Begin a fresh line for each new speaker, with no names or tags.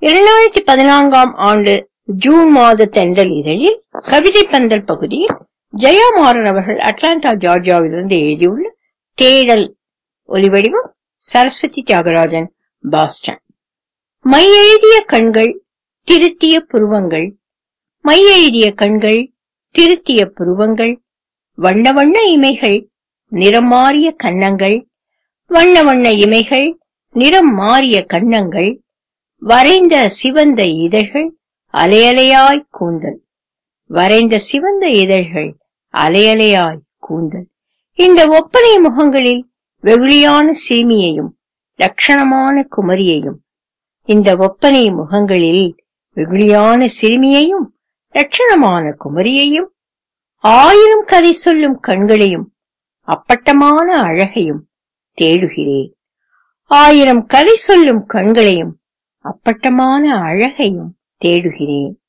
இரண்டாயிரத்தி பதினான்காம் ஆண்டு ஜூன் மாத தென்றல் இதழில் கவிதை பந்தல் பகுதியில் ஜெயா மாறன் அவர்கள் அட்லாண்டா ஜார்ஜியாவிலிருந்து எழுதியுள்ள தேடல் ஒலிவடிவம் சரஸ்வதி தியாகராஜன் பாஸ்டன் மையெழுதிய கண்கள் திருத்திய புருவங்கள் மையெழுதிய கண்கள் திருத்திய புருவங்கள் வண்ண வண்ண இமைகள் நிறம் மாறிய கன்னங்கள் வண்ண வண்ண இமைகள் நிறம் மாறிய கன்னங்கள் வரைந்த சிவந்த இதழ்கள் அலையலையாய் கூந்தல் வரைந்த சிவந்த இதழ்கள் அலையலையாய் கூந்தல் இந்த ஒப்பனை முகங்களில் வெகுளியான சிறுமியையும் லட்சணமான குமரியையும் இந்த ஒப்பனை முகங்களில் வெகுளியான சிறுமியையும் லட்சணமான குமரியையும் ஆயிரம் கதை சொல்லும் கண்களையும் அப்பட்டமான அழகையும் தேடுகிறேன் ஆயிரம் கதை சொல்லும் கண்களையும் அப்பட்டமான அழகையும் தேடுகிறேன்